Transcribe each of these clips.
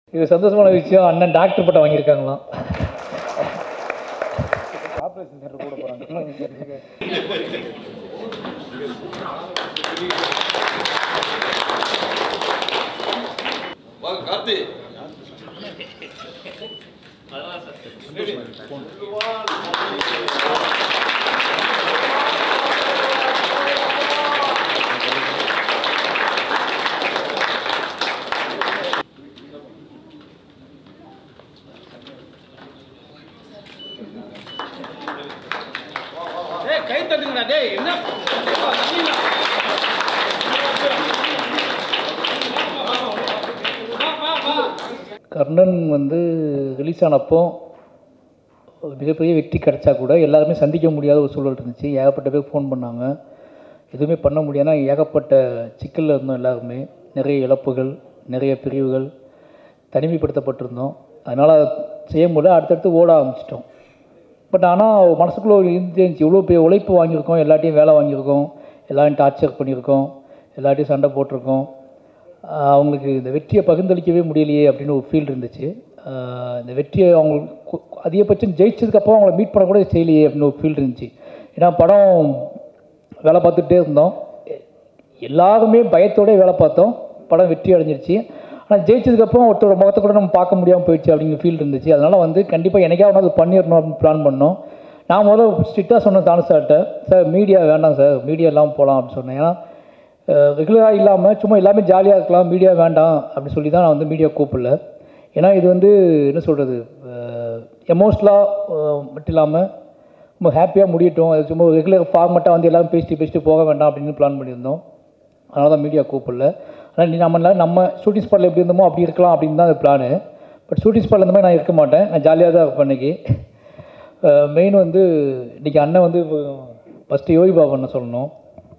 இது சந்தோஷமான விஷயம் அண்ணன் டாக்டர் பட்டம் வாங்கியிருக்காங்களாம் ஆப்ரேஷன் தேட்டர் கூட போகிறாங்க வாங்க கார்த்தி கை தட்டுங்கடா டேய் என்ன கர்ணன் வந்து ரிலீஸ் ஆனப்போ ஒரு மிகப்பெரிய வெற்றி கிடைச்சா கூட எல்லாருமே சந்திக்க முடியாத ஒரு சூழல் இருந்துச்சு ஏகப்பட்ட பேர் ஃபோன் பண்ணாங்க எதுவுமே பண்ண முடியாதுன்னா ஏகப்பட்ட சிக்கலில் இருந்தோம் எல்லாருமே நிறைய இழப்புகள் நிறைய பிரிவுகள் தனிமைப்படுத்தப்பட்டிருந்தோம் அதனால் செய்ய முடியல அடுத்தடுத்து ஓட ஆரம்பிச்சிட்டோம் பட் ஆனால் மனசுக்குள்ளே ஒரு இருந்துச்சு இவ்வளோ பெரிய உழைப்பு வாங்கியிருக்கோம் எல்லாட்டையும் வேலை வாங்கியிருக்கோம் எல்லாரையும் டார்ச்சர் பண்ணியிருக்கோம் எல்லாட்டையும் சண்டை போட்டிருக்கோம் ஆஹ் அவங்களுக்கு இந்த வெற்றியை பகிர்ந்தளிக்கவே முடியலையே அப்படின்னு ஒரு ஃபீல் இருந்துச்சு ஆஹ் இந்த வெற்றியை அவங்களுக்கு கு- அதிகபட்சம் ஜெயிச்சதுக்கப்புறம் அவங்கள மீட் பண்ண கூட செய்யலையே அப்படின்னு ஒரு ஃபீல் இருந்துச்சு ஏன்னா படம் வேலை பார்த்துட்டே இருந்தோம் எ- எல்லாருமே பயத்தோட வேலை பார்த்தோம் படம் வெற்றி அடைஞ்சிருச்சு ஆனால் ஜெயிச்சதுக்கப்புறம் ஒருத்தரோட முகத்தை கூட நம்ம பார்க்க முடியாமல் போயிடுச்சு அப்படிங்கிற ஃபீல் இருந்துச்சு அதனால் வந்து கண்டிப்பாக எனக்காக அது பண்ணிடணும் அப்படின்னு பிளான் பண்ணோம் நான் முதல்ல ஸ்ட்ரிக்டாக சொன்னேன் தானு சார்கிட்ட சார் மீடியா வேண்டாம் சார் மீடியா இல்லாமல் போகலாம் அப்படின்னு சொன்னேன் ஏன்னா ரெகுலராக இல்லாமல் சும்மா எல்லாமே ஜாலியாக இருக்கலாம் மீடியா வேண்டாம் அப்படின்னு சொல்லி தான் நான் வந்து மீடியா கூப்பிடல ஏன்னா இது வந்து என்ன சொல்கிறது எமோஷ்னலாக மட்டும் இல்லாமல் ரொம்ப ஹாப்பியாக முடியட்டும் அது சும்மா ரெகுலர் ஃபார்மெட்டாக வந்து எல்லாரும் பேசிட்டு பேசிட்டு போக வேண்டாம் அப்படின்னு பிளான் பண்ணியிருந்தோம் அதனால தான் மீடியா கூப்பிடல ஆனால் நீ நம்ம எல்லாரும் நம்ம ஷூட்டிங் ஸ்பாட்டில் எப்படி இருந்தோமோ அப்படி இருக்கலாம் அப்படின்னு தான் அது பிளானு பட் ஷூட்டிங் ஸ்பாட்டில் இந்த மாதிரி நான் இருக்க மாட்டேன் நான் ஜாலியாக தான் இருப்பேன் இன்னைக்கு மெயின் வந்து இன்றைக்கி அண்ணன் வந்து ஃபஸ்ட்டு யோகி பாபண்ண சொல்லணும்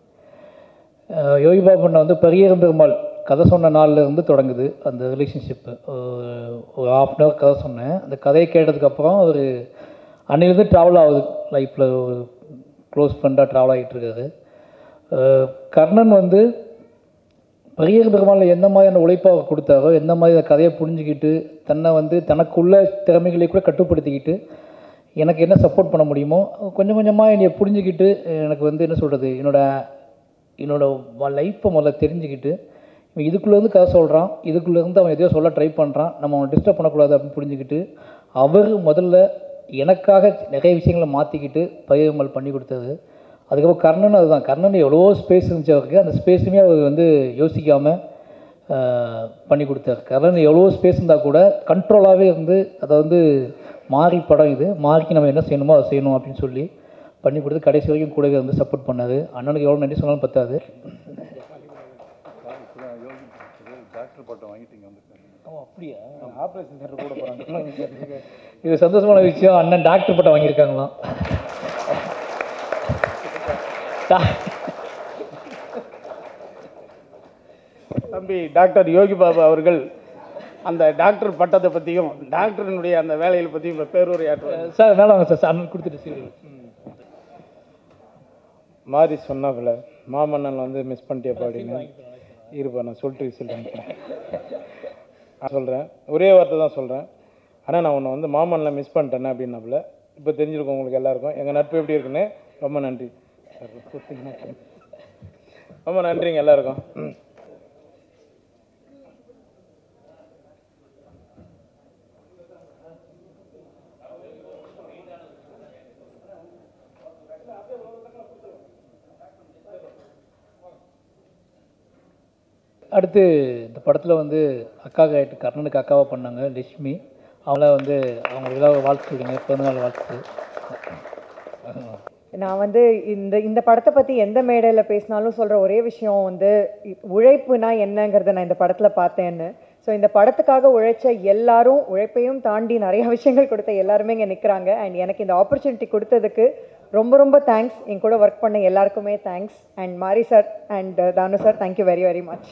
அஹ் யோகி பாபண்ண வந்து பெரியரம் பெருமாள் கதை சொன்ன நாள்ல இருந்து தொடங்குது அந்த ரிலேஷன்ஷிப்பு ஒரு ஹாஃப் அன் ஹவர் கதை சொன்னேன் அந்த கதையை கேட்டதுக்கப்புறம் ஒரு அன்னையிலேருந்து ட்ராவல் ஆகுது லைஃப்பில் ஒரு க்ளோஸ் ஃப்ரெண்டாக ட்ராவல் ஆகிட்டு இருக்காரு அஹ் கர்ணன் வந்து பெரிய பெருமாளில் எந்த மாதிரியான உழைப்பை அவர் கொடுத்தாரோ எந்த மாதிரி அந்த கதையை புரிஞ்சுக்கிட்டு தன்னை வந்து தனக்குள்ள திறமைகளை கூட கட்டுப்படுத்திக்கிட்டு எனக்கு என்ன சப்போர்ட் பண்ண முடியுமோ கொஞ்சம் கொஞ்சமாக என்னை புரிஞ்சுக்கிட்டு எனக்கு வந்து என்ன சொல்கிறது என்னோட என்னோட லைஃப்பை முதல்ல தெரிஞ்சுக்கிட்டு இவன் இதுக்குள்ளேருந்து கதை சொல்கிறான் இதுக்குள்ளேருந்து அவன் எதையோ சொல்ல ட்ரை பண்ணுறான் நம்ம அவனை டிஸ்டர்ப் பண்ணக்கூடாது அப்படின்னு புரிஞ்சுக்கிட்டு அவர் முதல்ல எனக்காக நிறைய விஷயங்களை மாற்றிக்கிட்டு பயிர்மல் பண்ணி கொடுத்தது அதுக்கப்புறம் கர்ணன் அதுதான் கர்ணன் எவ்வளோ ஸ்பேஸ் இருந்துச்சு அவருக்கு அந்த ஸ்பேஸுமே அவர் வந்து யோசிக்காமல் பண்ணி கொடுத்தாரு கர்ணன் எவ்வளோ ஸ்பேஸ் இருந்தால் கூட கண்ட்ரோலாகவே இருந்து அதை வந்து மாறி படம் இது மாறிக்கு நம்ம என்ன செய்யணுமோ அதை செய்யணும் அப்படின்னு சொல்லி பண்ணி கொடுத்து கடைசி வரைக்கும் கூடவே வந்து சப்போர்ட் பண்ணாரு அண்ணனுக்கு எவ்வளோ நன்றி சொன்னாலும் பத்தாது டாக்டர் பட்டம் வாங்கிட்டீங்க வந்து ஆமாம் அப்படியா ஆப்ரேஷன் தேட்டர் கூட போகிறாங்க இது சந்தோஷமான விஷயம் அண்ணன் டாக்டர் பட்டம் வாங்கியிருக்காங்களாம் டா- தம்பி டாக்டர் யோகி பாபு அவர்கள் அந்த டாக்டர் பட்டத்தை பற்றியும் டாக்டரினுடைய அந்த வேலைகளை பற்றியும் இப்போ பேருரையாற்றுவார் சார் மேலே வாங்க சார் அண்ணன் கொடுத்துட்டு சீரியல் மாறி சொன்னாப்புல மாமன்னன் வந்து மிஸ் பண்ணிட்டே அப்படின்னு இருப்பா நான் சொல்லிட்டு விசில் வாங்கிக்கிறேன் நான் சொல்கிறேன் ஒரே வார்த்தை தான் சொல்கிறேன் ஆனால் நான் உன்னை வந்து மாமன்னில் மிஸ் பண்ணிட்டேனே அப்படின்னாப்புல இப்போ தெரிஞ்சிருக்கும் உங்களுக்கு எல்லாருக்கும் எங்கள் நட்பு எப்படி இருக்குன்னு ரொம்ப நன்றி ரொம்ப நன்றிங்க எல்லாருக்கும் ம். அடுத்து இந்த படத்தில் வந்து அக்கா கேட்டு கர்ணனுக்கு அக்காவை பண்ணாங்க லட்சுமி அவங்கள வந்து அவங்களுக்காக வாழ்த்து சொல்லுங்க பிறந்தநாள் வாழ்த்து நான் வந்து இந்த இந்த படத்தை பற்றி எந்த மேடையில் பேசினாலும் சொல்கிற ஒரே விஷயம் வந்து இ- உழைப்புனா என்னங்கிறத நான் இந்த படத்தில் பார்த்தேன்னு ஸோ இந்த படத்துக்காக உழைச்ச எல்லாரும் உழைப்பையும் தாண்டி நிறைய விஷயங்கள் கொடுத்த எல்லாருமே இங்கே நிற்கிறாங்க அண்ட் எனக்கு இந்த ஆப்பர்ச்சுனிட்டி கொடுத்ததுக்கு ரொம்ப ரொம்ப தேங்க்ஸ் என் கூட ஒர்க் பண்ண எல்லாருக்குமே thanks and Mari sir and Thanu sir thank you very very much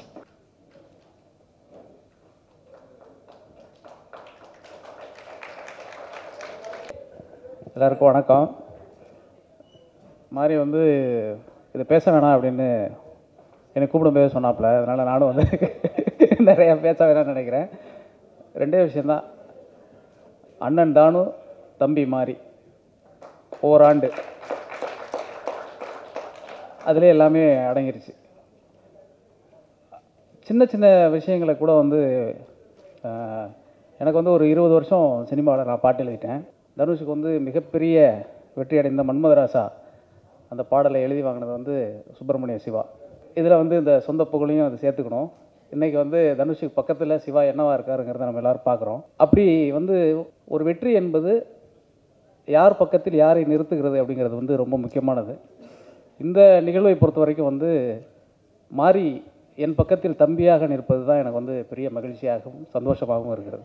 எல்லாருக்கும் வணக்கம் மாதிரி வந்து இதை பேச வேணாம் அப்படின்னு என்னை கூப்பிடும்போது சொன்னாப்புல அதனால் நானும் வந்து நிறையா பேச வேணாம்னு நினைக்கிறேன் ரெண்டே விஷயந்தான் அண்ணன் தானு தம்பி மாறி ஓராண்டு அதிலே எல்லாமே அடங்கிருச்சு சின்ன சின்ன விஷயங்களை கூட வந்து ஆஹ், எனக்கு வந்து ஒரு இருபது வருஷம் சினிமாவில் நான் பாட்டு எழுதிட்டேன் தனுஷுக்கு வந்து மிகப்பெரிய வெற்றி அடைந்த மன்மதராசா அந்த பாடலை எழுதி வாங்கினது வந்து சுப்பிரமணிய சிவா இதில் வந்து இந்த சொந்த புகழையும் அது சேர்த்துக்கணும் இன்றைக்கி வந்து தனுஷுக்கு பக்கத்தில் சிவா என்னவா இருக்காருங்கிறத நம்ம எல்லாரும் பார்க்குறோம் அப்படி வந்து ஒரு வெற்றி என்பது யார் பக்கத்தில் யாரை நிறுத்துகிறது அப்படிங்கிறது வந்து ரொம்ப முக்கியமானது இந்த நிகழ்வை பொறுத்த வரைக்கும் வந்து மாறி என் பக்கத்தில் தம்பியாக நிற்பது தான் எனக்கு வந்து பெரிய மகிழ்ச்சியாகவும் சந்தோஷமாகவும் இருக்கிறது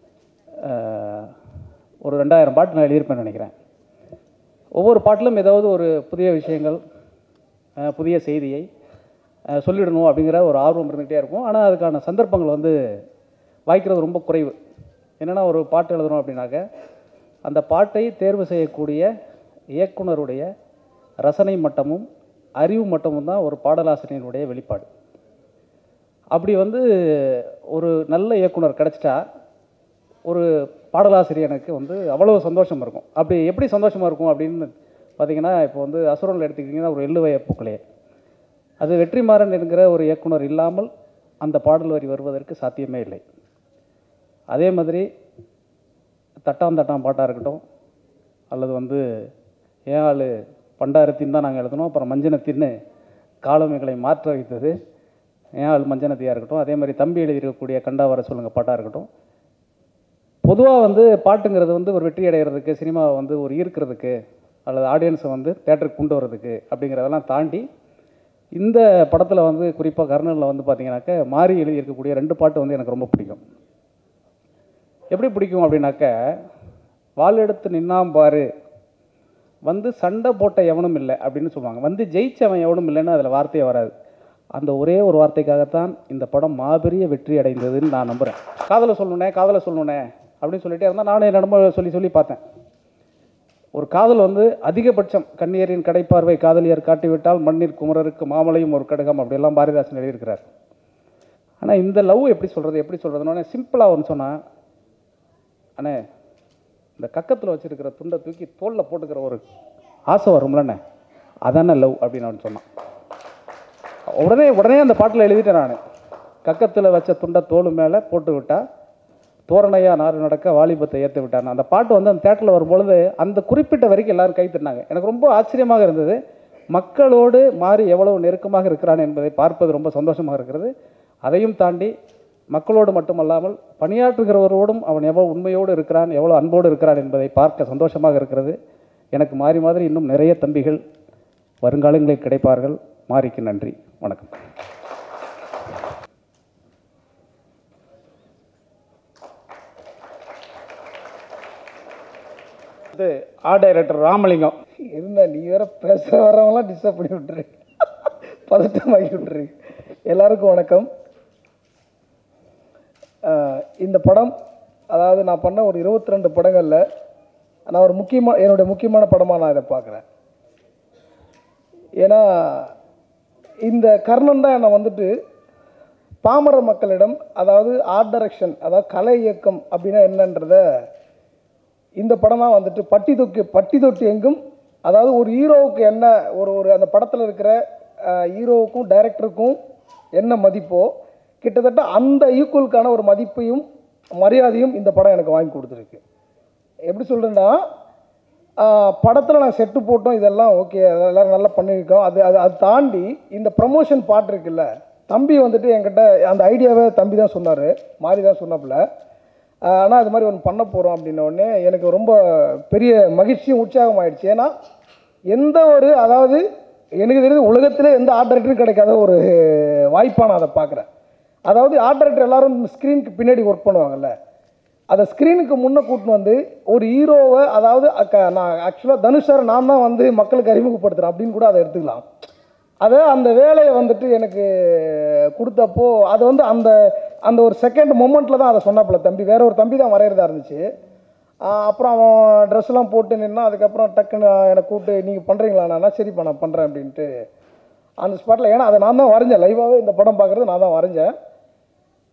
ஆஹ், ஒரு ரெண்டாயிரம் பாட்டு நான் எழுதியிருப்பேன்னு நினைக்கிறேன் ஒவ்வொரு பாட்டிலும் ஏதாவது ஒரு புதிய விஷயங்கள் ஆஹ், புதிய செய்தியை ஆஹ், சொல்லிடணும் அப்படிங்கிற ஒரு ஆர்வம் இருந்துகிட்டே இருக்கும் ஆனால் அதுக்கான சந்தர்ப்பங்கள் வந்து வாய்க்கிறது ரொம்ப குறைவு என்னென்னா ஒரு பாட்டு எழுதணும் அப்படின்னாக்க அந்த பாட்டை தேர்வு செய்யக்கூடிய இயக்குனருடைய ரசனை மட்டமும் அறிவு மட்டமும் தான் ஒரு பாடலாசிரியனுடைய வெளிப்பாடு அப்படி வந்து ஒரு நல்ல இயக்குனர் கிடச்சிட்டா ஒரு பாடலாசிரியனுக்கு வந்து அவ்வளோ சந்தோஷம் இருக்கும் அப்படி எப்படி சந்தோஷமாக இருக்கும் அப்படின்னு பார்த்தீங்கன்னா இப்போ வந்து அசுரனில் எடுத்துக்கிட்டிங்கன்னா ஒரு எள்ளுவய பூக்களையே அது வெற்றிமாறன் என்கிற ஒரு இயக்குனர் இல்லாமல் அந்த பாடல் வரி வருவதற்கு சாத்தியமே இல்லை அதே மாதிரி தட்டாம் தட்டாம் பாட்டாக இருக்கட்டும் அல்லது வந்து ஏன் ஆள் பண்டாரத்தின் தான் நாங்கள் எழுதணும் அப்புறம் மஞ்சனத்தின்னு காலமைகளை மாற்ற வைத்தது ஏன் ஆள் மஞ்சனத்தியாக இருக்கட்டும் அதே மாதிரி தம்பி எழுதியிருக்கக்கூடிய கண்டா வர சொல்லுங்க பாட்டாக இருக்கட்டும் பொதுவாக வந்து பாட்டுங்கிறது வந்து ஒரு வெற்றி அடைகிறதுக்கு சினிமாவை வந்து ஒரு ஈர்க்கிறதுக்கு அல்லது ஆடியன்ஸை வந்து தேட்டருக்கு கொண்டு வரதுக்கு அப்படிங்கிறதெல்லாம் தாண்டி இந்த படத்தில் வந்து குறிப்பாக கர்னலில் வந்து பார்த்தீங்கன்னாக்க மாறி எழுதியிருக்கக்கூடிய ரெண்டு பாட்டு வந்து எனக்கு ரொம்ப பிடிக்கும் எப்படி பிடிக்கும் அப்படின்னாக்க வாள் எடுத்து நின்னாம் பாரு வந்து சண்டை போட்ட எவனும் இல்லை அப்படின்னு சொல்லுவாங்க வந்து ஜெயிச்சவன் எவனும் இல்லைன்னு அதில் வார்த்தையே வராது அந்த ஒரே ஒரு வார்த்தைக்காகத்தான் இந்த படம் மாபெரிய வெற்றி அடைந்ததுன்னு நான் நம்புகிறேன் காதலை சொல்லணுனே காதலை சொல்லணுனே அப்படின்னு சொல்லிட்டே இருந்தால் நானும் என்னிடமோ சொல்லி சொல்லி பார்த்தேன் ஒரு காதல் வந்து அதிகபட்சம் கண்ணியரின் கடைப்பார்வை காதலியர் காட்டிவிட்டால் மண்ணிற் குமரருக்கு மாமலையும் ஒரு கடுகம் அப்படியெல்லாம் பாரதிதாசன் எழுதியிருக்கிறார் ஆனால் இந்த லவ் எப்படி சொல்கிறது எப்படி சொல்கிறதுனோடனே சிம்பிளாக ஒன்று சொன்னால் அண்ணே இந்த கக்கத்தில் வச்சிருக்கிற துண்டை தூக்கி தோளில் போட்டுக்கிற ஒரு ஆசை வரும்லண்ணே அதானே லவ் அப்படின்னு அவன் சொன்னான் உடனே உடனே அந்த பாட்டில் எழுதிட்டேன் நான் கக்கத்தில் வச்ச துண்டை தோல் மேலே போட்டு விட்டா தோரணையா நாறு நடக்க வாலிபத்தை ஏற்ற விட்டான் அந்த பாட்டு வந்து அந்த தேட்டரில் வரும்பொழுது அந்த குறிப்பிட்ட வரைக்கும் எல்லாரும் கை தட்டினாங்க எனக்கு ரொம்ப ஆச்சரியமாக இருந்தது மக்களோடு மாறி எவ்வளவு நெருக்கமாக இருக்கிறான் என்பதை பார்ப்பது ரொம்ப சந்தோஷமாக இருக்கிறது அதையும் தாண்டி மக்களோடு மட்டுமல்லாமல் பணியாற்றுகிறவரோடும் அவன் எவ்வளவு உண்மையோடு இருக்கிறான் எவ்வளோ அன்போடு இருக்கிறான் என்பதை பார்க்க சந்தோஷமாக இருக்கிறது எனக்கு மாறி மாதிரி இன்னும் நிறைய தம்பிகள் வருங்காலங்களில் கிடைப்பார்கள் மாறிக்கு நன்றி வணக்கம் இது ஆர்ட் டைரக்டர் ராமலிங்கம் இருந்தா நீ வேற பேச வரவங்களாம் டிஸ்டர்ப் பண்ணி விட்டுரு பதட்டமாக்கி விட்டுரு எல்லாருக்கும் வணக்கம் ஆஹ் இந்த படம் அதாவது நான் பண்ண ஒரு இருபத்தி ரெண்டு படங்களில் நான் ஒரு முக்கியமான என்னுடைய முக்கியமான படமாக நான் இதை பார்க்குறேன் ஏன்னா இந்த கர்ணன் தான் என்னை வந்துட்டு பாமர மக்களிடம் அதாவது ஆர்ட் டைரக்ஷன் அதாவது கலை இயக்கம் அப்படின்னா என்னன்றத இந்த படம் தான் வந்துட்டு பட்டி தொட்டி பட்டி தொட்டி எங்கும் அதாவது ஒரு ஹீரோவுக்கு என்ன ஒரு ஒரு அந்த படத்தில் இருக்கிற அஹ், ஹீரோவுக்கும் டைரக்டருக்கும் என்ன மதிப்போ கிட்டத்தட்ட அந்த ஈக்குவலுக்கான ஒரு மதிப்பையும் மரியாதையும் இந்த படம் எனக்கு வாங்கி கொடுத்துருக்கு எப்படி சொல்கிறேன்னா படத்தில் நான் செட்டு போட்டோம் இதெல்லாம் ஓகே அதெல்லாம் நல்லா பண்ணியிருக்கோம் அது அது அது தாண்டி இந்த ப்ரமோஷன் பாட்டு இருக்குல்ல தம்பி வந்துட்டு என்கிட்ட அந்த ஐடியாவை தம்பி தான் சொன்னார் மாறி தான் சொன்னாப்புல ஆனால் அது மாதிரி ஒன்று பண்ண போகிறோம் அப்படின்ன உடனே எனக்கு ரொம்ப பெரிய மகிழ்ச்சியும் உற்சாகம் ஆயிடுச்சு ஏன்னா எந்த ஒரு அதாவது எனக்கு தெரிஞ்சு உலகத்திலே எந்த ஆர்ட் டைரக்டரும் கிடைக்காத ஒரு வாய்ப்பாக நான் அதை பார்க்குறேன் அதாவது ஆர்ட் டைரக்டர் எல்லாரும் ஸ்க்ரீனுக்கு பின்னாடி ஒர்க் பண்ணுவாங்கல்ல அதை ஸ்க்ரீனுக்கு முன்னே கூட்டின்னு வந்து ஒரு ஹீரோவை அதாவது அக்க- நான் ஆக்சுவலாக தனுஷ் சார் நான் தான் வந்து மக்களுக்கு அறிமுகப்படுத்துகிறேன் அப்படின்னு கூட அதை எடுத்துக்கலாம் அதை அந்த வேலையை வந்துட்டு எனக்கு கொடுத்தப்போ அது வந்து அந்த அந்த ஒரு செகண்ட் மொமெண்ட்டில் தான் அதை சொன்னாப்புல தம்பி வேற ஒரு தம்பி தான் வரைகிறதா இருந்துச்சு ஆஹ் அப்புறம் அவன் ட்ரெஸ்லாம் போட்டு நின்னா அதுக்கப்புறம் டக்குன்னு என்னை கூப்பிட்டு நீங்கள் பண்ணுறீங்களாண்ணா சரிப்பா நான் பண்ணுறேன் அப்படின்ட்டு அந்த ஸ்பாட்டில் ஏன்னா அதை நான் தான் வரைஞ்சேன் லைவாகவே இந்த படம் பார்க்குறது நான் தான் வரைஞ்சேன்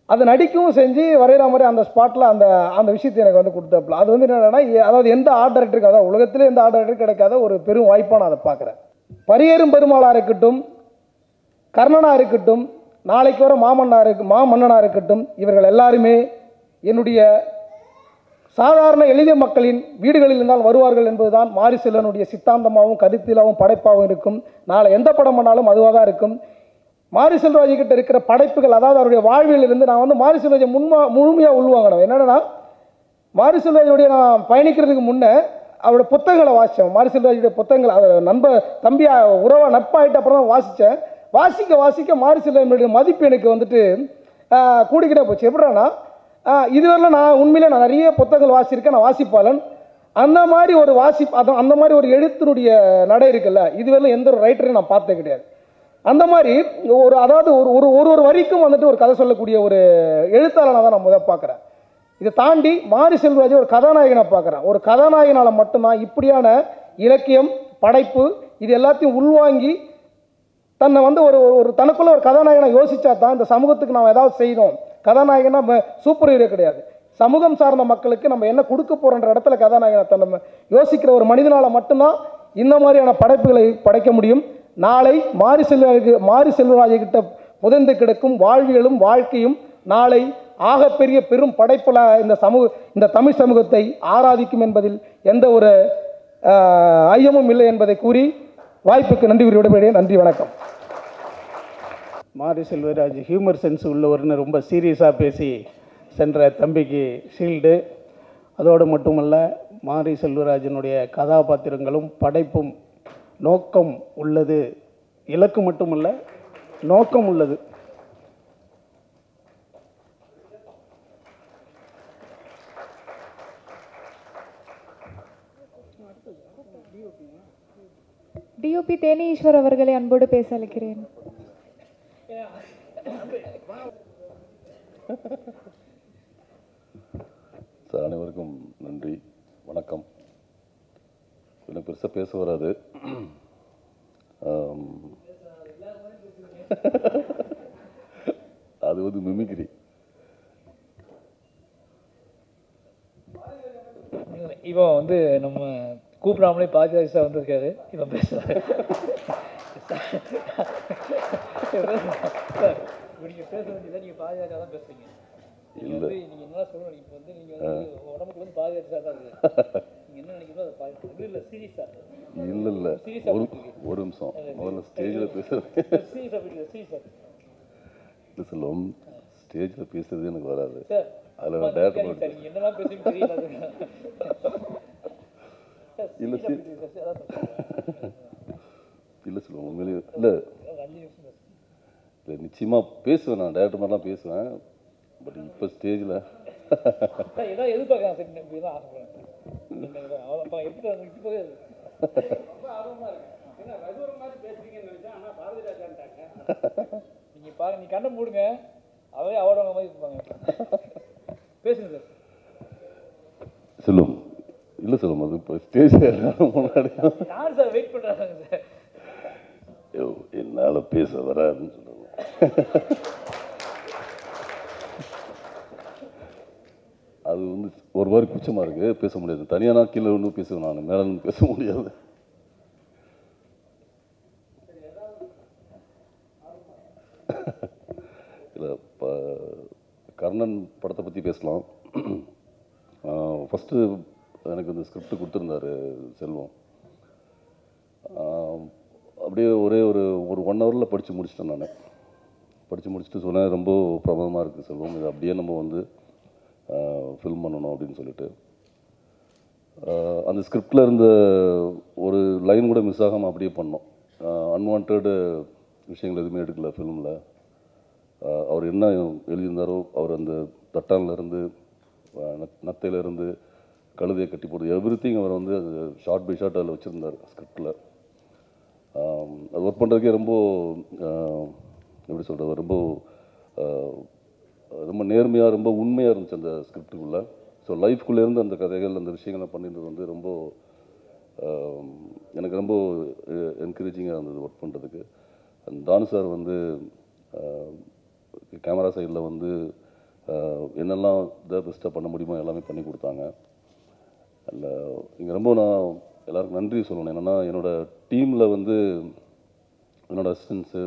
அதை நடிக்கவும் செஞ்சு வரைகிற மாதிரி அந்த ஸ்பாட்டில் அந்த அந்த விஷயத்தை எனக்கு வந்து கொடுத்தாப்புல அது வந்து என்னன்னா எ- அதாவது எந்த ஆர்ட் டைரக்டருக்கு அதாவது உலகத்திலே எந்த ஆர்ட் டைரக்டர் கிடைக்காத ஒரு பெரும் வாய்ப்பாக நான் அதை பார்க்குறேன் பரியேறும் பெருமாளாக இருக்கட்டும் கர்ணனாக இருக்கட்டும் நாளைக்கு வர மாமன்னா இருக்கு மாமன்னனாக இருக்கட்டும் இவர்கள் எல்லாருமே என்னுடைய சாதாரண எளிய மக்களின் வீடுகளில் இருந்தால் வருவார்கள் என்பதுதான் மாரி செல்வனுடைய சித்தாந்தமாகவும் கருத்திலாகவும் படைப்பாகவும் இருக்கும் நாளை எந்த படம் பண்ணாலும் அதுவாக தான் இருக்கும் மாரி செல்வராஜ் கிட்ட இருக்கிற படைப்புகள் அதாவது அவருடைய வாழ்வியல் இருந்து நான் வந்து மாரி செல்வராஜை முன்மா முழுமையாக உள்வாங்கணும் என்னன்னா மாரி செல்வராஜுடைய நான் பயணிக்கிறதுக்கு முன்னே அவருடைய புத்தகங்களை வாசித்தேன் மாரி செல்வராஜுடைய புத்தகங்கள் அவர் நண்ப தம்பியா உறவா நட்பாயிட்ட அப்புறம் தான் வாசித்தேன் வாசிக்க வாசிக்க மாரி செல்வனுடைய மதிப்பு எனக்கு வந்துட்டு ஆஹ், கூடிக்கிட்டே போச்சு எப்படின்னா இதுவரையில் நான் உண்மையிலே நான் நிறைய புத்தகங்கள் வாசிச்சிருக்கேன் நான் வாசிப்பாளன் அந்த மாதிரி ஒரு வாசி அதான் அந்த மாதிரி ஒரு எழுத்தினுடைய நடை இருக்குல்ல இதுவரையிலும் எந்த ஒரு ரைட்டரையும் நான் பார்த்தே கிடையாது அந்த மாதிரி ஒரு அதாவது ஒரு ஒரு ஒரு ஒரு வரிக்கும் வந்துட்டு ஒரு கதை சொல்லக்கூடிய ஒரு எழுத்தாளனை தான் நான் முதல் பார்க்குறேன் இதை தாண்டி மாரி செல்வராஜை ஒரு கதாநாயகனை பார்க்குறேன் ஒரு கதாநாயகனால் மட்டும்தான் இப்படியான இலக்கியம் படைப்பு இது எல்லாத்தையும் உள்வாங்கி தன்னை வந்து ஒரு ஒரு- ஒரு தனக்குள்ள ஒரு கதாநாயகனை யோசிச்சா தான் இந்த சமூகத்துக்கு நம்ம ஏதாவது செய்யணும் கதாநாயகனா நம்ம சூப்பர் ஹீரோ கிடையாது சமூகம் சார்ந்த மக்களுக்கு நம்ம என்ன கொடுக்க போறோன்ற இடத்துல கதாநாயகனை தன் நம்ம யோசிக்கிற ஒரு மனிதனால மட்டும்தான் இந்த மாதிரியான படைப்புகளை படைக்க முடியும் நாளை மாரி செல்வராஜ் மாரி செல்வராஜ் கிட்ட புதைந்து கிடக்கும் வாழ்வியலும் வாழ்க்கையும் நாளை ஆகப்பெரிய பெரும் படைப்புல இந்த சமூக இந்த தமிழ் சமூகத்தை ஆராதிக்கும் என்பதில் எந்த ஒரு ஆஹ், ஐயமும் இல்லை என்பதை கூறி வாய்ப்புக்கு நன்றி கூறி விடைபெறுகிறேன் நன்றி வணக்கம் மாரி செல்வராஜ் ஹியூமர் சென்ஸ் உள்ளவர்னு ரொம்ப சீரியஸாக பேசி சென்ற தம்பிக்கு ஷீல்டு அதோடு மட்டுமல்ல மாரி செல்வராஜனுடைய கதாபாத்திரங்களும் படைப்பும் நோக்கம் உள்ளது இலக்கு மட்டுமல்ல நோக்கம் உள்ளது டிஓபி தேனி ஈஸ்வர் அவர்களை அன்போடு பேச அழைக்கிறேன் சார் அனைவருக்கும் நன்றி வணக்கம் எனக்கு பெருசாக பேச வராது ஆம். அது வந்து மிமிக்ரி இவன் வந்து நம்ம கூப்பிடாமலே பாஜக சார் வந்திருக்காரு இவன் பேசுறாரு சார் நீங்கள் பேச வேண்டியதை நீங்கள் பாஜக தான் பேசுறீங்க நீங்க இல்ல. வந்து நீங்க என்ன சொல்லணும் இப்போ வந்து நீங்க வந்து உடம்புக்கு வந்து பாதுகாத்து சார் தான் இருக்கு நீங்க என்ன நினைக்கிறதோ அதை பாதுகாத்து இல்லை சீரியஸா இல்லை இல்லை Serious ஆ ஒரு போயிட்டு ஒரு நிமிஷம் முதல்ல ஸ்டேஜில் பேசுறது சீரியஸா போயிட்டு சீரியஸா இல்லை சொல்லுவோம் ஸ்டேஜில் பேசுறது எனக்கு வராது சார் அதில் நான் டேரக்டர் சார் நீங்க என்னெல்லாம் பேசுறீங்க தெரியல சார் இல்லை serious ஆ போயிட்டு இருக்கு. அதான் சொல்றேன். இல்லை சொல்லுவோம் உண்மையிலேயே இல்லை அஞ்சு நிமிஷம் பேசு. இல்லை நிச்சயமாக பேசுவேன் நான் டேரக்டர் மாதிரிலாம் பேசுவேன் பட் இப்போ ஸ்டேஜில் சார் ஏதாவது எதிர்பார்க்கலாம் சார் இப்படி தான் ஆசைப்படுறேன் நீங்க இதான் அவ்வளோ அப்போ எப்படி அது இப்போ நீங்க பாருங்க நீ கண்ணை மூடுங்க அவரே அவார்டு வாங்க மாதிரி இருப்பாங்க பேசுங்க சார் சொல்லும் இல்லை சொல்லும் அது இப்போ ஸ்டேஜில் எல்லாரும் முன்னாடி யார் சார் வெயிட் பண்ணுறாங்க சார் ஐயோ என்னால் பேச வராதுன்னு சொல்லுவாங்க அது வந்து ஒரு மாதிரி குச்சமாக இருக்குது பேச முடியாது தனியாக நான் கீழே ஒன்றும் பேசுவேன் நான் மேலே நின்னு பேச முடியாது இல்லை இப்போ கர்ணன் படத்தை பற்றி பேசலாம் ஃபஸ்ட்டு எனக்கு இந்த ஸ்கிரிப்ட் கொடுத்துருந்தாரு செல்வம் ஆஹ் அப்படியே ஒரே ஒரு ஒரு ஒன் ஹவரில் படித்து முடிச்சிட்டேன் நான் படித்து முடிச்சுட்டு சொன்னேன் ரொம்ப பிரபலமாக இருக்குது செல்வம் இது அப்படியே நம்ம வந்து ஃபில்ம் பண்ணணும் அப்படின்னு சொல்லிட்டு ஆஹ் அந்த ஸ்கிரிப்டில் இருந்த ஒரு லைன் கூட மிஸ் ஆகாமல் அப்படியே பண்ணோம் அன்வான்ட் விஷயங்கள் எதுவுமே எடுக்கல ஃபிலிமில் அவர் என்ன எழுதியிருந்தாரோ அவர் அந்த தட்டான்லேருந்து நத்தையிலேருந்து கழுதையை கட்டி போடுறது எவ்ரி திங் அவர் வந்து அது ஷார்ட் பை ஷார்ட் அதில் வச்சுருந்தார் ஸ்கிரிப்டில் அது ஒர்க் பண்ணுறதுக்கே ரொம்ப ஆஹ், எப்படி சொல்கிறது ரொம்ப ஆஹ், ரொம்ப நேர்மையாக ரொம்ப உண்மையாக இருந்துச்சு அந்த ஸ்கிரிப்டுக்குள்ளே ஸோ லைஃப்குள்ளேருந்து அந்த கதைகள் அந்த விஷயங்களை பண்ணியிருந்தது வந்து ரொம்ப ஆஹ், எனக்கு ரொம்ப என்கரேஜிங்காக இருந்தது ஒர்க் பண்ணுறதுக்கு தானு சார் வந்து கேமரா சைடில் வந்து அஹ், என்னெல்லாம் இதை பெஸ்ட்டாக பண்ண முடியுமோ எல்லாமே பண்ணி கொடுத்தாங்க அதில் இங்கே ரொம்ப நான் எல்லாருக்கும் நன்றி சொல்லணும் என்னென்னா என்னோட டீமில் வந்து என்னோட அசிஸ்டன்ஸு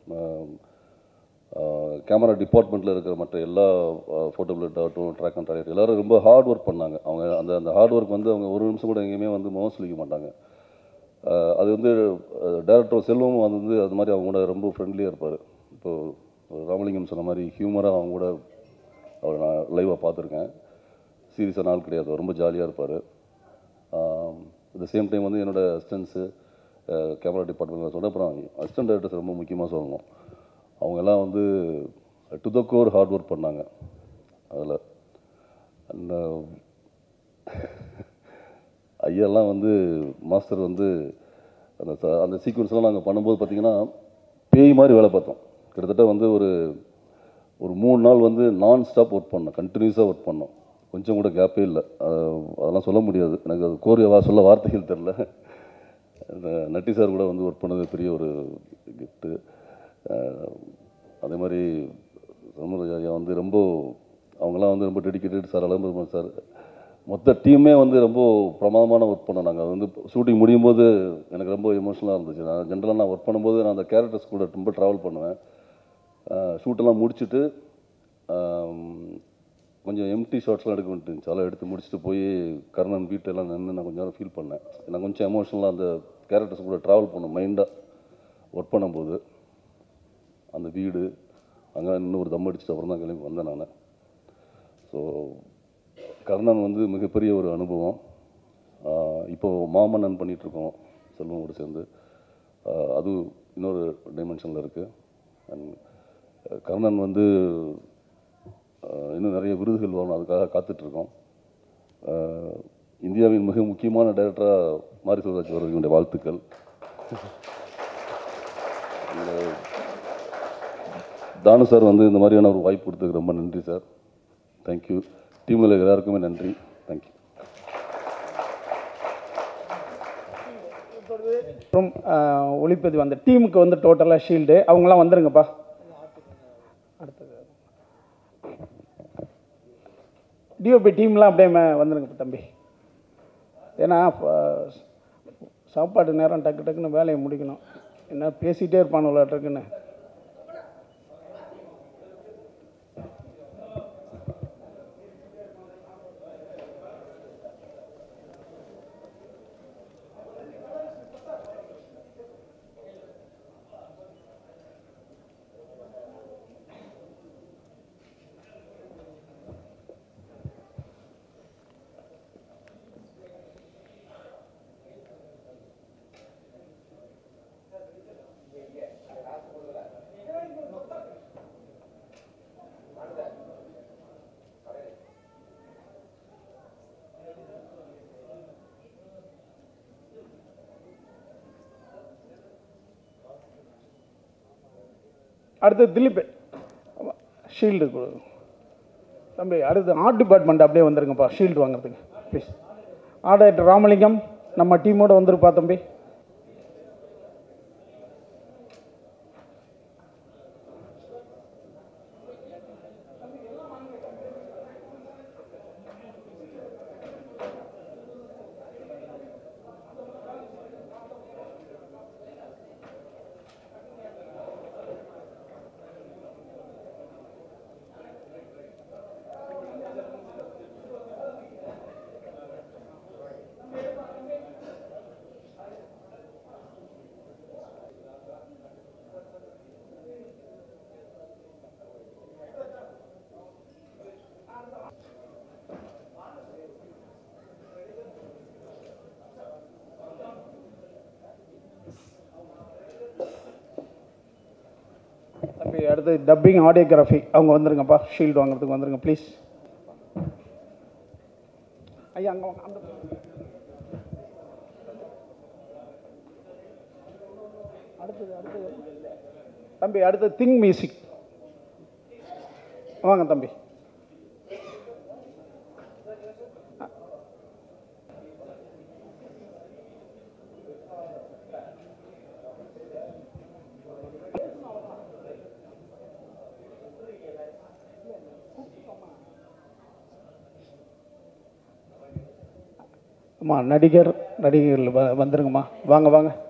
கேமரா டிபார்ட்மெண்ட்டில் இருக்கிற மற்ற எல்லா ஃபோட்டோபிலிட் ஆகட்டும் ட்ராக் அண்ட் ட்ராக் எல்லாரும் ரொம்ப ஹார்ட் ஒர்க் பண்ணாங்க அவங்க அந்த அந்த ஹார்ட் ஒர்க் வந்து அவங்க ஒரு நிமிஷம் கூட எங்கேயுமே வந்து முகம் சொல்லிக்க மாட்டாங்க அஹ், அது வந்து டேரக்டர் செல்வமும் அது வந்து அது மாதிரி அவங்க கூட ரொம்ப ஃப்ரெண்ட்லியாக இருப்பார் இப்போது ராமலிங்கம் சொன்ன மாதிரி ஹியூமராக அவங்க கூட அவர் நான் லைவாக பார்த்துருக்கேன் சீரியஸான ஆள் கிடையாது ரொம்ப ஜாலியாக இருப்பார் அட் த சேம் டைம் வந்து என்னோட அசிஸ்டன்ஸு கேமரா டிபார்ட்மெண்ட் சொல்ல அப்புறம் அசிஸ்டன்ட் டேரக்டர்ஸ் ரொம்ப முக்கியமாக சொல்லணும் அவங்க எல்லாம் வந்து to the core hard work பண்ணாங்க அதில் அந்த ஐயெல்லாம் வந்து மாஸ்டர் வந்து அந்த ச- அந்த சீக்வன்ஸ்லாம் நாங்கள் பண்ணும்போது பார்த்தீங்கன்னா பேய் மாதிரி வேலை பார்த்தோம் கிட்டத்தட்ட வந்து ஒரு ஒரு மூணு நாள் வந்து நான் ஸ்டாப் ஒர்க் பண்ணோம் கண்டினியூஸாக ஒர்க் பண்ணோம் கொஞ்சம் கூட கேப்பே இல்லை அதெல்லாம் சொல்ல முடியாது எனக்கு அது கோரியவா சொல்ல வார்த்தைகள் தெரில இந்த நட்டி சார் கூட வந்து ஒர்க் பண்ணது பெரிய ஒரு கிஃப்ட்டு அதே மாதிரி சண்முக ஐயா வந்து ரொம்ப அவங்கெல்லாம் வந்து ரொம்ப டெடிக்கேட்டட் சார் அலம்பெருமான் சார் மொத்த டீமே வந்து ரொம்ப பிரமாதமான ஒர்க் பண்ணோம் நாங்கள் வந்து ஷூட்டிங் முடியும் போது எனக்கு ரொம்ப எமோஷனலாக இருந்துச்சு நான் ஜென்ரலாக நான் ஒர்க் பண்ணும்போது நான் அந்த கேரக்டர்ஸ் கூட ரொம்ப ட்ராவல் பண்ணுவேன் ஷூட்டெல்லாம் முடிச்சுட்டு ஆம், கொஞ்சம் எம்டி ஷார்ட்ஸ்லாம் எடுக்க வேண்டியிருந்துச்சு அதெல்லாம் எடுத்து முடிச்சுட்டு போய் கர்ணன் வீட்டெல்லாம் நின்று நான் கொஞ்சம் நேரம் ஃபீல் பண்ணேன் நான் கொஞ்சம் எமோஷனலாக அந்த கேரக்டர்ஸ் கூட ட்ராவல் பண்ணேன் மைண்டாக ஒர்க் பண்ணும்போது அந்த வீடு அங்கே இன்னும் ஒரு தம் அடிச்சுட்டு அப்புறம் தான் கிளம்பி வந்தேன் நான் ஸோ கர்ணன் வந்து மிகப்பெரிய ஒரு அனுபவம் ஆஹ் இப்போ மாமன்னன் பண்ணிகிட்ருக்கோம் செல்வமோடு சேர்ந்து ஆஹ் அது இன்னொரு டைமென்ஷனில் இருக்குது அண்ட் கர்ணன் வந்து ஆஹ் இன்னும் நிறைய விருதுகள் வரணும் அதுக்காக காத்துட்ருக்கோம் இந்தியாவின் மிக முக்கியமான டைரக்டராக மாரி சிவராஜ் அவர்களுடைய வாழ்த்துக்கள் இந்த தானு சார் வந்து இந்த மாதிரியான ஒரு வாய்ப்பு கொடுத்ததுக்கு ரொம்ப நன்றி சார் தேங்க்யூ டீமில் எல்லாருக்குமே நன்றி தேங்க்யூ அப்புறம் ஆஹ், ஒளிப்பதிவு அந்த டீமுக்கு வந்து டோட்டலாக ஷீல்டு அவங்களாம் வந்துருங்கப்பா அடுத்தது டிஓபி டீம்லாம் அப்படியே மே- வந்துருங்க தம்பி ஏன்னா இப்போ சாப்பாடு நேரம் டக்கு டக்குன்னு வேலையை முடிக்கணும் என்ன பேசிகிட்டே இருப்பானுல டக்குன்னு அடுத்து திலீப் ஷீல்டு கொடு தம்பி அடுத்து ஆர்ட் டிபார்ட்மெண்ட் அப்படியே வந்துருங்கப்பா ஷீல்டு வாங்குறதுக்கு ப்ளீஸ் ஆர்ட் ராமலிங்கம் நம்ம டீமோட வந்துருப்பா தம்பி தம்பி அடுத்து டப்பிங் ஆடியோகிராஃபி அவங்க வந்துருங்கப்பா ஷீல்டு வாங்குறதுக்கு வந்துருங்க ப்ளீஸ் ஐயா அங்கே வாங்க அந்த அடுத்தது அடுத்தது தம்பி அடுத்து திங் மியூசிக் வாங்க தம்பி அம்மா நடிகர் நடிகர்கள் வ வந்துருங்கம்மா வாங்க வாங்க